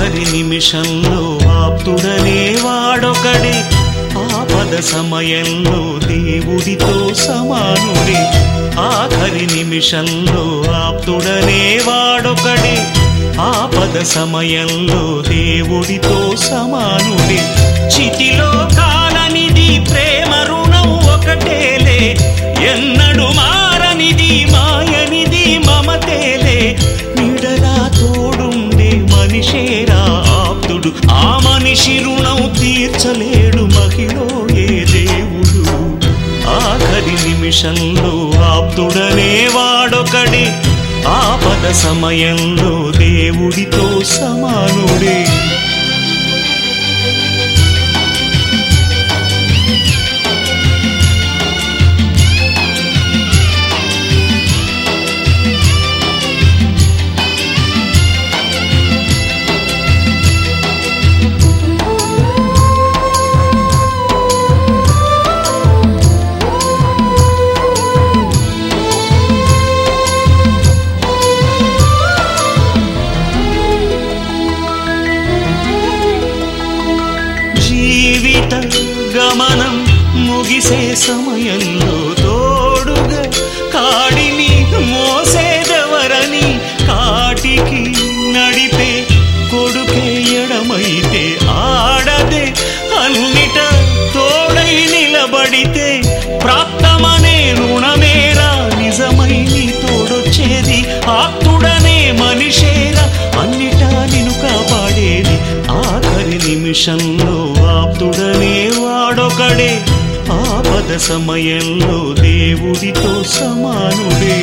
ఆఖరి నిమిషంలో ఆప్తుడనే వాడొకడే ఆపద సమయంలో దేవుడితో సమానుడే ఆఖరి నిమిషంలో ఆప్తుడనే వాడొకడే ఆపద సమయంలో దేవుడితో సమానుడే చితిలో కాలనిది ప్రేమ రుణం ఒకటేలే ఎన్నడు మారనిది మాయనిది మమతేలే నిడలా తోడుండే మనిషేరా ఆప్తుడు ఆ మనిషి రుణం తీర్చలేడు మహిళో ఏ దేవుడు ఆఖరి నిమిషంలో ఆప్తుడనే వాడొకడే ఆపద సమయంలో దేవుడితో సమానుడే జీవిత గమనం ముగిసే సమయంలో తోడుగా కాడిని మోసేదెవరని కాటికి నడిపే కొడుకే ఎడమైతే ఆడదే అన్నిట తోడై నిలబడితే ప్రాప్తమనే రుణమేరా నిజమై నీ తోడొచ్చేది ఆప్తుడనే మనిషేరా అన్నిటా నిన్ను కాపాడేది ఆఖరి నిమిషంలో ఆప్తుడనే వాడొకడే ఆపద సమయంలో దేవుడితో సమానుడే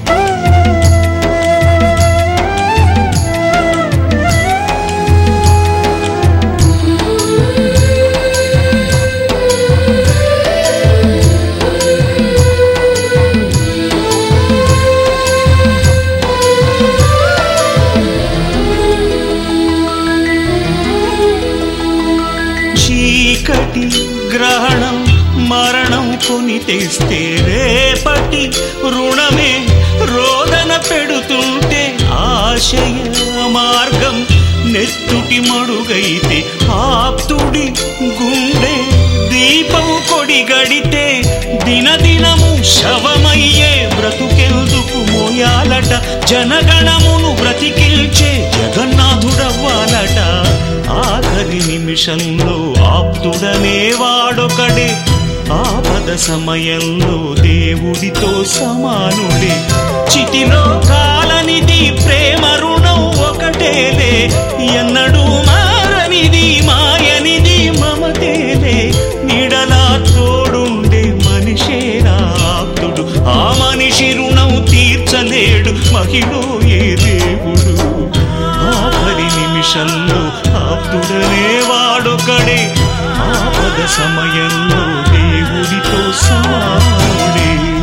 చీకటి గ్రహణం మరణం కొని తెస్తే రేపటి రుణమే రోదన పెడుతుంటే ఆశయ మార్గం నెత్తుటి మడుగైతే ఆప్తుడి గుండె దీపం కొడిగడితే దినదినము శవమయ్యే బ్రతుకెందుకు మోయాలట జనగణమును బ్రతికిల్చే జగన్నాథుడవ్వాలట ఆఖరి నిమిషంలో ఆప్తుడనే వాడొకడే ఆపద సమయంలో దేవుడితో సమానుడే చితిలో కాలనిది ప్రేమ రుణం ఒకటేలే ఎన్నడూ మారనిది మాయనిది మమతేలే నిడలా తోడుండే మనిషేరా ఆప్తుడు ఆ మనిషి రుణం తీర్చలేడు మహిళో ఏ దేవుడు ఆఖరి నిమిషంలో ఆప్తుడనే వాడొకడే ఆపద సమయంలో దేవుడితో సమానుడే